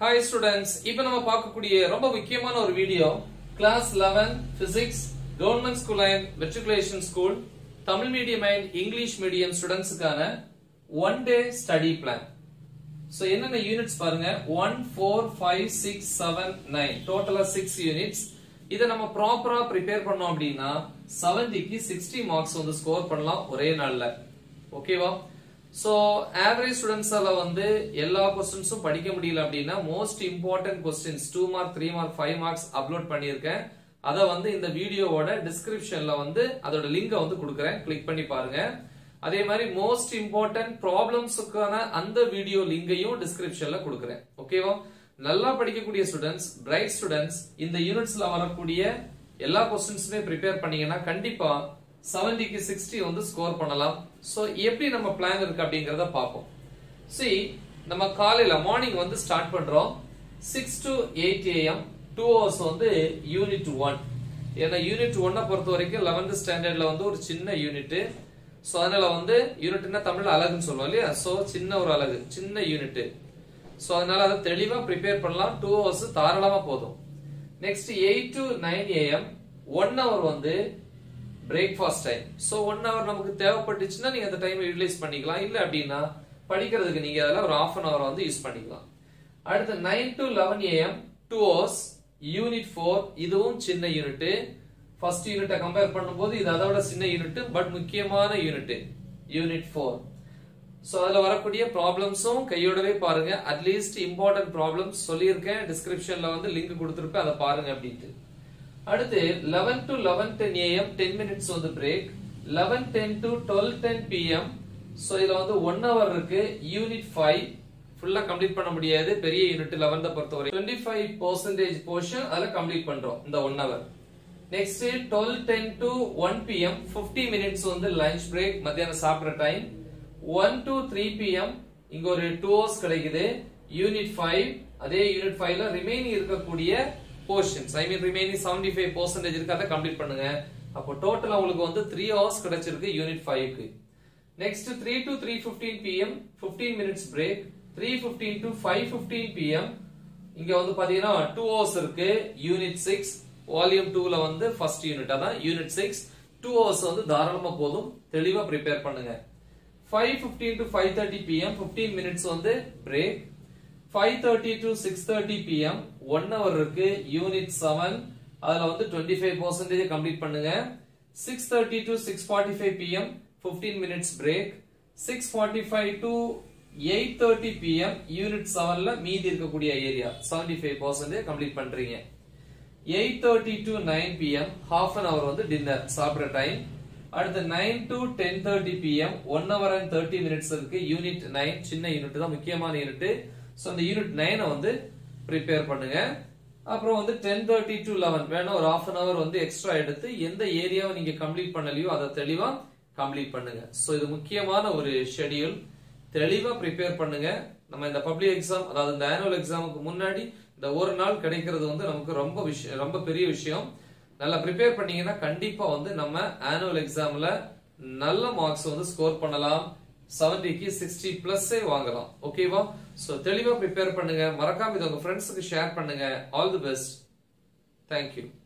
hi students இப்போ நம்ம பார்க்கக்கூடிய ரொம்ப முக்கியமான ஒரு video class 11 physics government school and matriculation school Tamil medium and English medium ஸ்டூடெண்ட்ஸுக்கான one day study plan so என்னென்ன யூனிட்ஸ் பாருங்க one four five six seven nine டோட்டலா சிக்ஸ் யூனிட்ஸ் இதை நம்ம ப்ராப்பரா ப்ரிப்பேர் பண்ணோம் அப்படின்னா செவன்டிக்கு சிக்ஸ்டி மார்க்ஸ் வந்து ஸ்கோர் பண்ணலாம் ஒரே நாள்ல ஓகேவா சோ ஆவரேஜ் ஸ்டூடெண்ட்ஸால வந்து எல்லா கொஸ்டின்ஸும் படிக்க முடியல அப்படின்னா most important questions two mark three mark five marks upload பண்ணியிருக்கேன் அதை வந்து இந்த வீடியோவோட டிஸ்கிரிப்ஷன்ல வந்து அதோட லிங்கை வந்து கொடுக்குறேன் கிளிக் பண்ணி பாருங்க அதே மாதிரி மோஸ்ட் இம்பார்ட்டன்ட் ப்ராப்ளம்ஸுக்கான அந்த வீடியோ லிங்கையும் டிஸ்கிரிப்ஷன்ல கொடுக்குறேன் ஓகேவா நல்லா படிக்கக்கூடிய ஸ்டூடெண்ட்ஸ் பிரைட் ஸ்டூடெண்ட்ஸ் இந்த யூனிட்ஸ்ல வரக்கூடிய எல்லா கொஸ்டின்ஸுமே ப்ரிப்பேர் பண்ணீங்கன்னா கண்டிப்பா செவன்டிக்கு சிக்ஸ்டி வந்து ஸ்கோர் பண்ணலாம் சோ எப்படி நம்ம பிளான் இருக்கு அப்படிங்கறத பார்ப்போம் சி நம்ம காலையில மார்னிங் வந்து ஸ்டார்ட் பண்றோம் six to eight AM two hours வந்து யூனிட் ஒன் ஏன்னா யூனிட் ஒன்னை பொறுத்த வரைக்கும் லெவன்த் ஸ்டாண்டர்ட்ல வந்து ஒரு சின்ன யூனிட் சோ அதனால வந்து யூனிட்னா தமிழ்ல அழகுன்னு சொல்லுவோம் இல்லையா சோ சின்ன ஒரு அழகு சின்ன யூனிட் சோ அதனால அதை தெளிவா ப்ரிப்பேர் பண்ணலாம் டூ ஹவர்ஸ் தாராளமா போதும் next eight to nine AM one hour வந்து breakfast time so one hour நமக்கு தேவைப்பட்டுச்சுன்னா நீங்க அந்த டைம் யூட்டிலைஸ் பண்ணிக்கலாம் இல்ல அப்படின்னா படிக்கிறதுக்கு நீங்க அதில் ஒரு ஆஃப் அன் ஹவர் வந்து யூஸ் பண்ணிக்கலாம் அடுத்து nine to eleven AM two hours unit four இதுவும் சின்ன யூனிட் ஃபர்ஸ்ட் யூனிட்டை கம்பேர் பண்ணும்போது இது அதோட சின்ன யூனிட் பட் முக்கியமான யூனிட் யூனிட் ஃபோர் சோ அதுல வரக்கூடிய ப்ராப்ளம்ஸும் கையோடவே பாருங்க அட்லீஸ்ட் இம்பார்ட்டன்ட் ப்ராப்ளம்ஸ் சொல்லியிருக்கேன் டிஸ்கிரிப்ஷன்ல வந்து லிங்க் கொடுத்துருப்பேன் அதை பாருங்க அப்படின்ட்டு அடுத்து eleven to eleven ten AM ten minutes வந்து break eleven ten to twelve ten PM so இதுல வந்து ஒன் ஹவர் இருக்கு யூனிட் ஃபைவ் ஃபுல்லா கம்ப்ளீட் பண்ண முடியாது பெரிய யூனிட் லெவன்த பொறுத்தவரை டுவெண்ட்டி ஃபைவ் பர்சன்டேஜ் போர்ஷன் அதில் கம்ப்ளீட் பண்றோம் இந்த one hour next twelve ten to one PM fifty minutes வந்து லஞ்ச் பிரேக் மத்தியானம் சாப்பிட்ற time one to three PM இங்க ஒரு டூ ஹவர்ஸ் கிடைக்குது யூனிட் ஃபைவ் அதே யூனிட் ஃபைவ்ல ரிமைனிங் இருக்கக்கூடிய portions I mean remaining seventy five percentage இருக்கு அதை கம்ப்ளீட் பண்ணுங்க அப்போ டோட்டல் உங்களுக்கு வந்து த்ரீ ஹவர்ஸ் கிடைச்சிருக்கு யூனிட் ஃபைவ்க்கு next three to three fifteen PM fifteen minutes break three fifteen to five fifteen PM இங்க வந்து பாத்தீங்கன்னா டூ ஹவர்ஸ் இருக்கு யூனிட் சிக்ஸ் வால்யூம் டூல வந்து ஃபர்ஸ்ட் யூனிட் அதான் யூனிட் சிக்ஸ் டூ ஹவர்ஸ் வந்து தாராளமா போதும் தெளிவா ப்ரிப்பேர் பண்ணுங்க five fifteen to five thirty PM fifteen minutes வந்து break five thirty to six thirty PM one hour இருக்கு யூனிட் செவன் அதுல வந்து டுவெண்ட்டி ஃபைவ் பர்சன்டேஜ் கம்ப்ளீட் பண்ணுங்க six thirty to six forty five PM fifteen minutes break six forty five to eight thirty PM unit செவன்ல மீதி இருக்கக்கூடிய area seventy five percentage complete பண்றீங்க eight thirty to nine PM half an hour வந்து dinner சாப்பிட்ற time அடுத்து nine to ten thirty PM one hour and thirty minutes இருக்கு unit nine சின்ன unit தான் முக்கியமான யூனிட் ஸோ அந்த யூனிட் நைனை வந்து ப்ரிப்பேர் பண்ணுங்க அப்புறம் வந்து டென் தேர்ட்டி டு லெவன் வேணா ஒரு ஆஃப் அன் அவர் வந்து எக்ஸ்ட்ரா எடுத்து எந்த ஏரியாவை நீங்க கம்ப்ளீட் பண்ணலையோ அதை தெளிவா கம்ப்ளீட் பண்ணுங்க ஸோ இது முக்கியமான ஒரு ஷெடியூல் தெளிவா ப்ரிப்பேர் பண்ணுங்க நம்ம இந்த பப்ளிக் எக்ஸாம் அதாவது இந்த ஆனுவல் எக்ஸாமுக்கு முன்னாடி இந்த ஒரு நாள் கிடைக்கிறது வந்து நமக்கு ரொம்ப விஷயம் ரொம்ப பெரிய விஷயம் நல்லா ப்ரிப்பேர் பண்ணீங்கன்னா கண்டிப்பா வந்து நம்ம ஆனுவல் எக்ஸாம்ல நல்ல மார்க்ஸ் வந்து ஸ்கோர் பண்ணலாம் செவன்டிக்கு சிக்ஸ்டி பிளஸ்ஸே வாங்கலாம் ஓகேவா சோ தெளிவா ப்ரிப்பேர் பண்ணுங்க மறக்காம இதை உங்க ஃப்ரெண்ட்ஸுக்கு ஷேர் பண்ணுங்க ஆல் தி பெஸ்ட் தேங்க்யூ